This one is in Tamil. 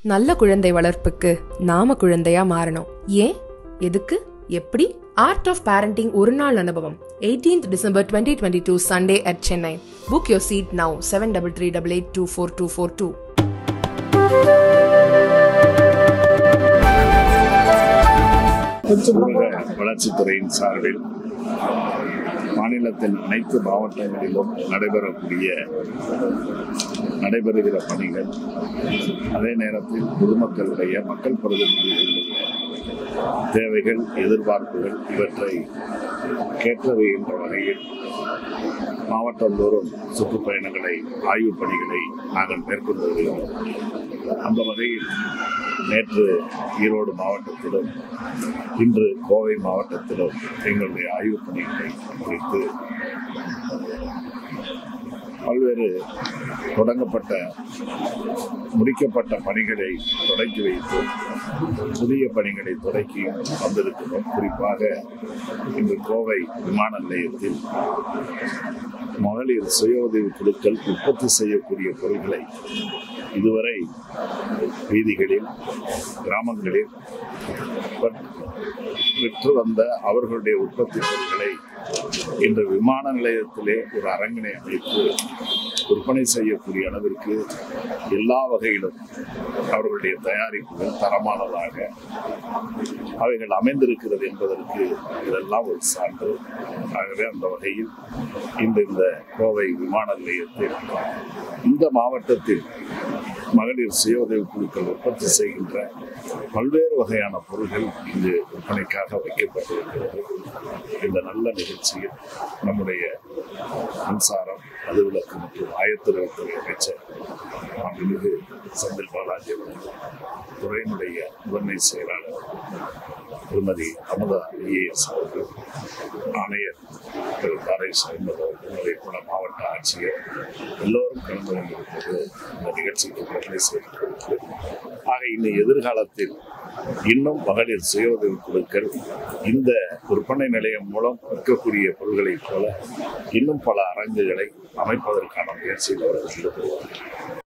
நல்ல குழந்தை வளர்ப்புக்கு நாம குழந்தையா மாறணும் ஏன் எதுக்கு எப்படி ஆர்ட் ஆஃப் பேரண்டிங் ஒரு நாள் அனுபவம் 18th December twenty twenty two Sunday at Chennai book your seat now seven double three double eight two four two four two ஊரக வளர்ச்சித்துறையின் சார்பில் மாநிலத்தின் அனைத்து மாவட்டங்களிலும் நடைபெறக்கூடிய நடைபெறுகிற பணிகள் அதே நேரத்தில் பொதுமக்களுடைய மக்கள் பிரதிநிதிகளுடைய தேவைகள் எதிர்பார்ப்புகள் இவற்றை கேட்டறிகின்ற வகையில் மாவட்டந்தோறும் சுற்றுப்பயணங்களை ஆய்வுப் பணிகளை நாங்கள் மேற்கொண்டு வருகிறோம் அந்த வகையில் நேற்று ஈரோடு மாவட்டத்திலும் இன்று கோவை மாவட்டத்திலும் எங்களுடைய ஆய்வுப் பணிகளை குறித்து பல்வேறு தொடங்கப்பட்ட முடிக்கப்பட்ட பணிகளை தொடக்கி வைத்து புதிய பணிகளை தொடக்கி வந்திருக்கிறோம் குறிப்பாக இன்று கோவை விமான நிலையத்தில் மகளிர் சுய உதவி குழுக்கள் உற்பத்தி செய்யக்கூடிய பொருட்களை இதுவரை வீதிகளில் கிராமங்களில் பட் விற்று வந்த அவர்களுடைய உற்பத்தி பொருட்களை இன்று விமான நிலையத்திலே ஒரு அரங்கினை அமைத்து விற்பனை செய்யக்கூடிய அளவிற்கு எல்லா வகையிலும் அவர்களுடைய தயாரிப்புகள் தரமானதாக அவைகள் அமைந்திருக்கிறது என்பதற்கு இதெல்லாம் ஒரு சான்று ஆகவே அந்த வகையில் இன்று இந்த கோவை விமான நிலையத்தில் இந்த மாவட்டத்தில் மகளிர் சுய உதவி குழுக்கள் உற்பத்தி செய்கின்ற பல்வேறு வகையான பொருட்கள் இங்கு விற்பனைக்காக வைக்கப்பட்டிருக்கிறது இந்த நல்ல நிகழ்ச்சியில் நம்முடைய மின்சாரம் மதுவிலக்கு மற்றும் ஆயத்திரத்துறை அமைச்சர் மாண்புமிகு செந்தில் பாலாஜி அவர்கள் துறையினுடைய முதன்மை செயலாளர் திருமதி அமுதா ஐஏஎஸ் அவர்கள் ஆணையர் திரு தாரேஷ் அஹமது அவர்கள் அதே போல மாவட்ட ஆட்சியர் எல்லோரும் கலந்து கொண்டிருப்பது இந்த நிகழ்ச்சிக்கு பெருமை சேர்க்கிறது ஆக இன்னும் எதிர்காலத்தில் இன்னும் மகளிர் சுய உதவி குழுக்கள் இந்த விற்பனை நிலையம் மூலம் விற்கக்கூடிய பொருட்களைப் போல இன்னும் பல அரங்குகளை அமைப்பதற்கான முயற்சியில் அவர்கள் ஈடுபடுவார்கள்